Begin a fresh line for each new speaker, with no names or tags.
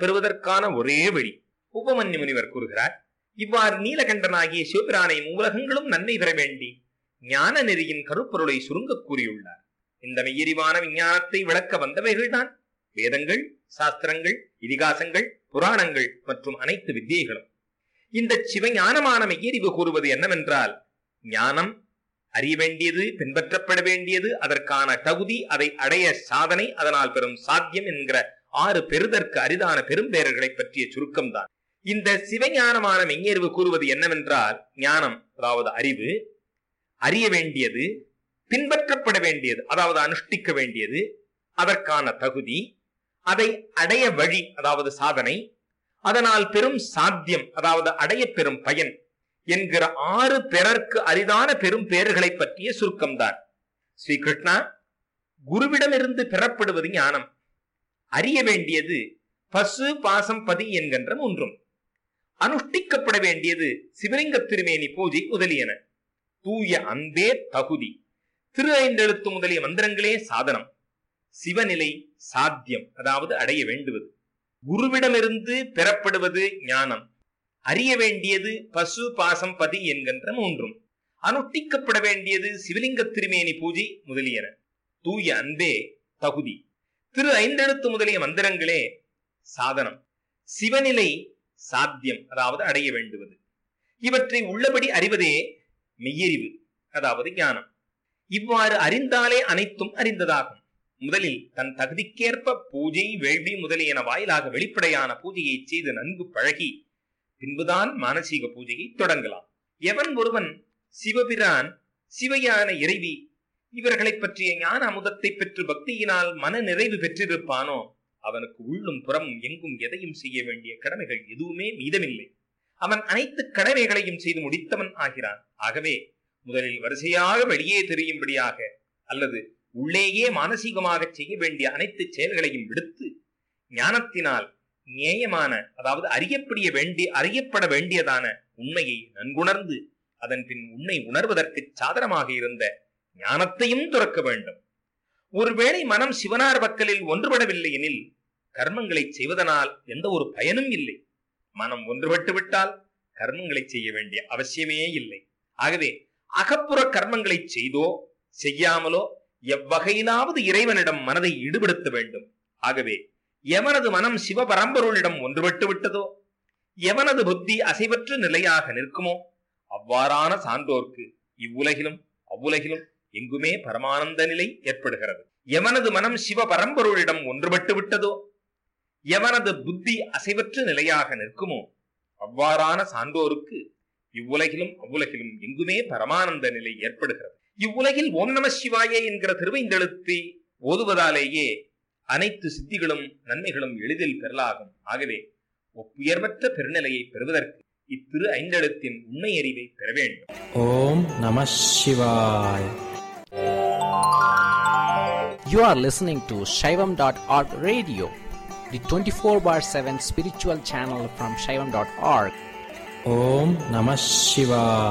பெறுவதற்கான ஒரே வழி உபமன்யு முனிவர் கூறுகிறார் இவ்வாறு நீலகண்டனாகிய சிவபிரானை உலகங்களும் நன்மை பெற வேண்டி ஞான நெறியின் கருப்பொருளை சுருங்கக் கூறியுள்ளார் இந்த மெய்யறிவான விஞ்ஞானத்தை விளக்க வந்தவைகள்தான் வேதங்கள் சாஸ்திரங்கள் இதிகாசங்கள் புராணங்கள் மற்றும் அனைத்து வித்தியைகளும் இந்த சிவஞானமான மெய்யறிவு கூறுவது என்னவென்றால் ஞானம் அறிய வேண்டியது பின்பற்றப்பட வேண்டியது அதற்கான தகுதி அதை அடைய சாதனை அதனால் பெறும் சாத்தியம் என்கிற ஆறு பெறுதற்கு அரிதான பெரும்பேரர்களை பற்றிய சுருக்கம்தான் இந்த சிவஞானமான மெய்யறிவு கூறுவது என்னவென்றால் ஞானம் அதாவது அறிவு அறிய வேண்டியது பின்பற்றப்பட வேண்டியது அதாவது அனுஷ்டிக்க வேண்டியது அதற்கான தகுதி அதை அடைய வழி அதாவது சாதனை அதனால் பெரும் சாத்தியம் அதாவது அடைய பெறும் பயன் என்கிற ஆறு பிறர்க்கு அரிதான பெரும் பேர்களை பற்றிய சுருக்கம்தான் ஸ்ரீ கிருஷ்ணா குருவிடமிருந்து பெறப்படுவது ஞானம் அறிய வேண்டியது பசு பாசம் பதி என்கின்ற மூன்றும் அனுஷ்டிக்கப்பட வேண்டியது சிவலிங்க திருமேனி பூஜை முதலியன தூய அன்பே தகுதி திரு ஐந்தெழுத்து முதலிய மந்திரங்களே சாதனம் சிவநிலை சாத்தியம் அதாவது அடைய வேண்டுவது குருவிடமிருந்து பெறப்படுவது ஞானம் அறிய வேண்டியது பசு பாசம் பதி என்கின்ற மூன்றும் அனுஷ்டிக்கப்பட வேண்டியது சிவலிங்க திருமேனி பூஜை முதலியன தூய அன்பே தகுதி திரு ஐந்தெழுத்து முதலிய மந்திரங்களே சாதனம் சிவநிலை சாத்தியம் அதாவது அடைய வேண்டுவது இவற்றை உள்ளபடி அறிவதே மெய்யறிவு அதாவது ஞானம் இவ்வாறு அறிந்தாலே அனைத்தும் அறிந்ததாகும் முதலில் தன் தகுதிக்கேற்ப பூஜை வேள்வி முதலியன வாயிலாக வெளிப்படையான பூஜையை செய்து நன்கு பழகி பின்புதான் மானசீக பூஜையை தொடங்கலாம் எவன் ஒருவன் சிவபிரான் சிவயான இறைவி இவர்களைப் பற்றிய ஞான அமுதத்தை பெற்று பக்தியினால் மன நிறைவு பெற்றிருப்பானோ அவனுக்கு உள்ளும் புறமும் எங்கும் எதையும் செய்ய வேண்டிய கடமைகள் எதுவுமே மீதமில்லை அவன் அனைத்து கடமைகளையும் செய்து முடித்தவன் ஆகிறான் ஆகவே முதலில் வரிசையாக வெளியே தெரியும்படியாக அல்லது உள்ளேயே மானசீகமாக செய்ய வேண்டிய அனைத்து செயல்களையும் விடுத்து ஞானத்தினால் நியாயமான அதாவது அறியப்படிய வேண்டிய அறியப்பட வேண்டியதான உண்மையை நன்குணர்ந்து அதன் பின் உண்மை உணர்வதற்கு சாதனமாக இருந்த ஞானத்தையும் துறக்க வேண்டும் ஒருவேளை மனம் சிவனார் பக்கலில் ஒன்றுபடவில்லை எனில் கர்மங்களை செய்வதனால் எந்த ஒரு பயனும் இல்லை மனம் ஒன்றுபட்டு விட்டால் கர்மங்களை செய்ய வேண்டிய அவசியமே இல்லை ஆகவே அகப்புற கர்மங்களை செய்தோ செய்யாமலோ எவ்வகையிலாவது இறைவனிடம் மனதை ஈடுபடுத்த வேண்டும் ஆகவே எவனது மனம் சிவபரம்பொருளிடம் ஒன்றுபட்டு விட்டதோ எவனது புத்தி அசைவற்ற நிலையாக நிற்குமோ அவ்வாறான சான்றோர்க்கு இவ்வுலகிலும் அவ்வுலகிலும் எங்குமே பரமானந்த நிலை ஏற்படுகிறது எவனது மனம் சிவ பரம்பொருளிடம் ஒன்றுபட்டு விட்டதோ எவனது புத்தி அசைவற்ற நிலையாக நிற்குமோ அவ்வாறான சான்றோருக்கு இவ்வுலகிலும் அவ்வுலகிலும் எங்குமே பரமானந்த நிலை ஏற்படுகிறது இவ்வுலகில் ஓம் நம சிவாய என்கிற திருவைந்தெழுத்தை ஓதுவதாலேயே அனைத்து சித்திகளும் நன்மைகளும் எளிதில் பெறலாகும் ஆகவே ஒப்புயர்வற்ற பெருநிலையை பெறுவதற்கு இத்திரு ஐந்தெழுத்தின் உண்மை அறிவை பெற வேண்டும்
ஓம் நம சிவாய்
You are listening to Shaivam.org radio, the 24 bar 7 spiritual channel from Shaivam.org.
ஓம் நம சிவாய்